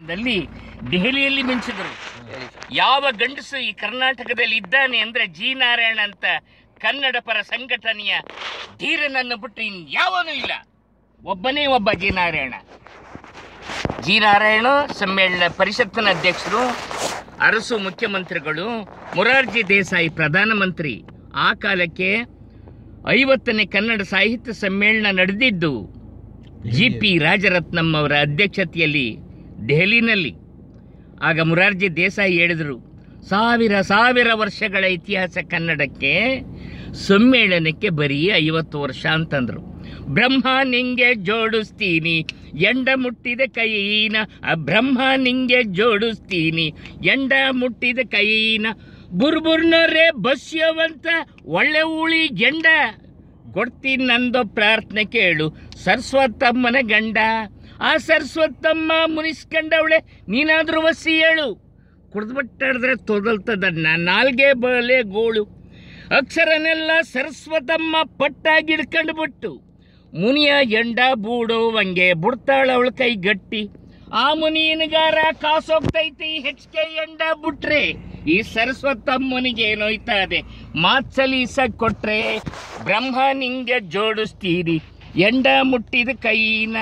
ದಲ್ಲಿ ದೆಹಲಿಯಲ್ಲಿ ಮಿಂಚಿದ್ರು ಯಾವ ಗಂಡಸು ಈ ಕರ್ನಾಟಕದಲ್ಲಿ ಇದ್ದಾನೆ ಅಂದ್ರೆ ಜಿ ನಾರಾಯಣ ಅಂತ ಕನ್ನಡ ಪರ ಸಂಘಟನೆಯ ಧೀರನನ್ನು ಬಿಟ್ಟು ಇನ್ಯಾವನೂ ಇಲ್ಲ ಒಬ್ಬನೇ ಒಬ್ಬ ಜಿ ನಾರಾಯಣ ಜಿ ನಾರಾಯಣ ಸಮ್ಮೇಳನ ಪರಿಷತ್ತಿನ ಅಧ್ಯಕ್ಷರು ಅರಸು ಮುಖ್ಯಮಂತ್ರಿಗಳು ಮೊರಾರ್ಜಿ ದೇಸಾಯಿ ಪ್ರಧಾನಮಂತ್ರಿ ಆ ಕಾಲಕ್ಕೆ ಐವತ್ತನೇ ಕನ್ನಡ ಸಾಹಿತ್ಯ ಸಮ್ಮೇಳನ ನಡೆದಿದ್ದು ಜಿ ಪಿ ರಾಜರತ್ನಂ ಅವರ ಅಧ್ಯಕ್ಷತೆಯಲ್ಲಿ ದೆಹಲಿನಲ್ಲಿ ಆಗ ಮುರಾರ್ಜಿ ದೇಸಾಯಿ ಹೇಳಿದರು ಸಾವಿರ ಸಾವಿರ ವರ್ಷಗಳ ಇತಿಹಾಸ ಕನ್ನಡಕ್ಕೆ ಸಮ್ಮೇಳನಕ್ಕೆ ಬರೀ ಐವತ್ತು ವರ್ಷ ಅಂತಂದ್ರು ಬ್ರಹ್ಮ ನಿಂಗೆ ಜೋಡಿಸ್ತೀನಿ ಎಂಡ ಮುಟ್ಟಿದ ಕೈನ ಆ ಬ್ರಹ್ಮ ನಿಂಗೆ ಜೋಡಿಸ್ತೀನಿ ಎಂಡ ಮುಟ್ಟಿದ ಕೈನ ಬುರ್ಬುರ್ನೋರೇ ಬಸ್ಯವಂತ ಒಳ್ಳೆ ಉಳಿ ಗೆಂಡ ಕೊಡ್ತೀನಿ ನಂದು ಪ್ರಾರ್ಥನೆ ಕೇಳು ಸರಸ್ವತಮ್ಮನ ಗಂಡ ಆ ಸರಸ್ವತಮ್ಮ ಮುನಿಸ್ಕೊಂಡವಳೆ ನೀನಾದ್ರೂ ವಸಿ ಹೇಳು ಕುಡ್ದ್ಬಿಟ್ಟಾಡಿದ್ರೆ ತೊದಲ್ತದ ನಾಲ್ಗೆ ಬಲೆ ಗೋಳು ಅಕ್ಷರನೆಲ್ಲ ಸರಸ್ವತಮ್ಮ ಪಟ್ಟಾಗಿಡ್ಕೊಂಡು ಬಿಟ್ಟು ಮುನಿಯ ಎಂಡ ಬೂಡುವಂಗೆ ಬಿಡ್ತಾಳ ಅವಳ ಕೈ ಗಟ್ಟಿ ಆ ಮುನಿಯನಗಾರ ಕಾಸೋಗ್ತೈತಿ ಹೆಚ್ಚಿಗೆ ಎಂಡ ಬಿಟ್ರೆ ಈ ಸರಸ್ವತಮ್ಮನಿಗೆ ಏನೋಯ್ತದೆ ಮಾತ್ಸಲೀಸ ಕೊಟ್ರೆ ಬ್ರಹ್ಮ ನಿಂಗೆ ಜೋಡಿಸ್ತೀರಿ ಎಂಡ ಮುಟ್ಟಿದ ಕೈನ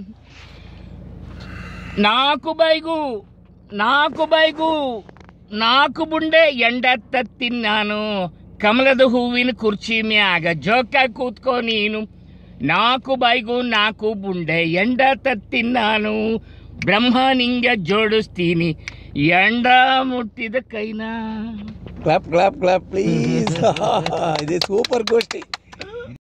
ನಾಲ್ಕು ಬೈಗೂ ನಾಲ್ಕು ಬೈಗೂ ನಾಲ್ಕು ಬುಂಡೆ ಎಂಡ ತತ್ತೀನಿ ನಾನು ಕಮಲದ ಹೂವಿನ ಕುರ್ಚಿ ಮ್ಯಾಗ ಜೋಕ ಕೂತ್ಕೋ ನೀನು ನಾಲ್ಕು ಬಾಯಿಗೂ ನಾಲ್ಕು ಬುಂಡೆ ಎಂಡ ತತ್ತೀನಿ ನಾನು ಬ್ರಹ್ಮ ನಿಂಗೆ ಜೋಡಿಸ್ತೀನಿ ಎಂಡ ಮುಟ್ಟಿದ ಕೈನಾ ಕ್ಲಾಪ್ ಕ್ಲಾಪ್ ಕ್ಲಾಪ್ ಪ್ಲೀಸ್ ಇದು ಸೂಪರ್ ಗೋಷ್ಠಿ